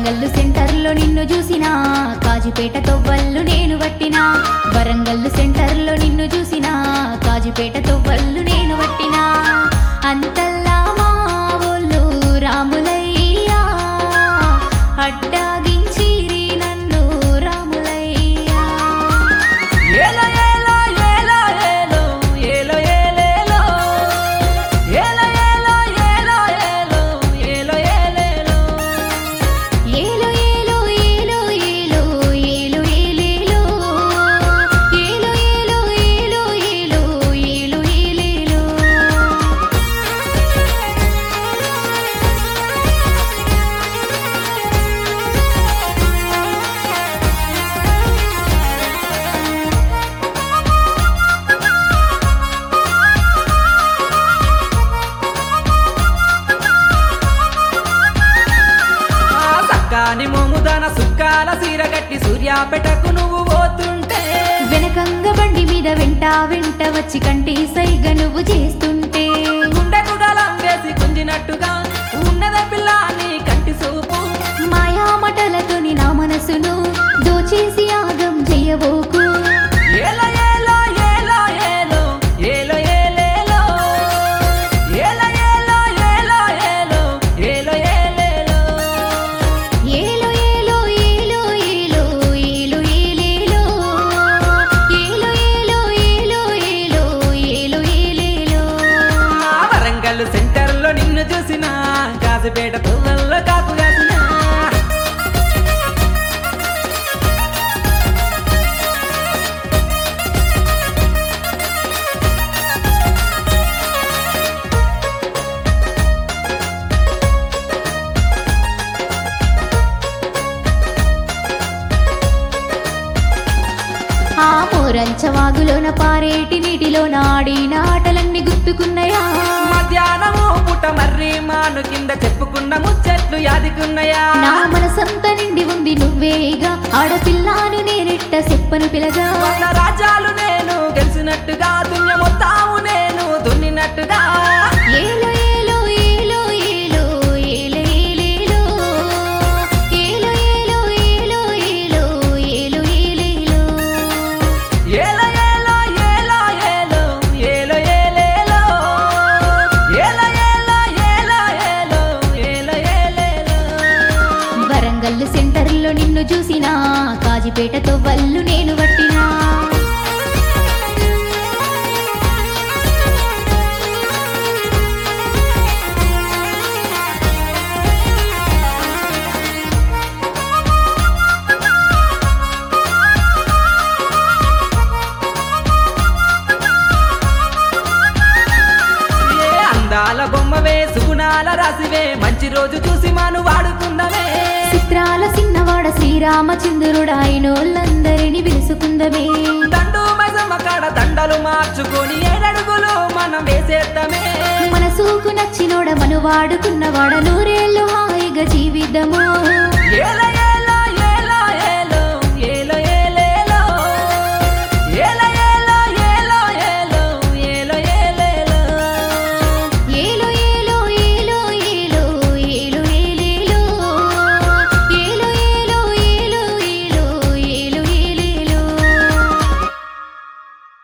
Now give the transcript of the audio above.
వరంగల్లు సెంటర్లో నిన్ను చూసినా కాజుపేట తొవ్వళ్ళు నేను పట్టినా వరంగల్లు సెంటర్లో నిన్ను చూసినా కాజుపేట తొవ్వళ్ళు నేను పట్టినా అంతల్లా మా ఊళ్ళు రాములయ్యా అడ్డాగించిరి నన్ను రాములయ్యా ఏలో ఏలో ఏలో ఏలో ఏలో ఏలేలో ఏలో ఏలో ఏలో ఏలో ఏలో ఏలేలో ఏలో ఏలో ఏలో ఏలో ఏలో ఏలేలో ఏలో ఏలో ఏలో ఏలో ఏలో ఏలేలో ఆ సక్కాని మోముదన సుక్కాల సీర కట్టి సూర్యాపేటకు నువ్వు పోతుంటే వెనకంగ బండి మీద వెంట వెంట వచ్చి కంటి సైగ నువ్వు చేస్తుంటే గుండె గుడలం వేసి గుంజినట్టుగా ఉన్నద పిల్ల నీ కంటి సూపు మాయామటలతోని నా మనసును దోచేసి ఆగం చెయ్యబోకు ఏలో ఏలో ఏలో ఏలో ఏలో ఏలేలో ఏలో ఏలో ఏలో ఏలో ఏలో ఏలేలో ఏలో ఏలో ఏలో ఏలో ఏలో ఏలేలో ఏలో ఏలో ఏలో ఏలో ఏలో ఏలేలో ఆ వరంగల్ సెంటర్ లో నిన్ను చూసిన కాజుపేట పువ్వుల్లో కాపు కాసిన ఆ మోరంచ వాగులోన పారేటి నీటిలోన ఆడిన ఆటలన్నీ గుర్తుకున్నాయా మధ్యాహ్నము పుట్ట మర్రి మాను కింద చెప్పుకున్న ముచ్చట్లు యాదికున్నయా నా మనసంతా నిండి ఉంది నువ్వేగా ఆడపిల్లాను నేనెట్ట చెప్పను పిలగా వంద రాజ్యాలు నేను గెలిచినట్టుగా దున్య మొత్తాము నేను దున్నినట్టుగా ఏలో ఏలో ఏలో ఏలో ఏలో ఏలేలో ఏలో ఏలో ఏలో ఏలో ఏలో ఏలేలో ఏల ఏల ఏల ఏలో ఏల ఏలేలో ఏల ఏల ఏల ఏలో ఏల ఏలేలో వరంగల్ సెంటర్లో నిన్ను చూసినా కాజిపేటతో వల్లు నేను పట్టినా ఏ అందాల బొమ్మవే సుగుణాల రాసివే మంచి రోజు చూసి మాను వాడుకుందమే చిత్రాల సిన్నవాడ శ్రీరామచంద్రుడాయినోళ్ళందరినీ పిలుసుకుందమే దండు మైసమ్మ కాడ దండలు మార్చుకొని ఏడడుగులు మనం వేసేద్దామే మనసుకు నచ్చినోడ మను వాడుకున్నవాడ నూరేళ్ళు హాయిగా జీవితము ఏల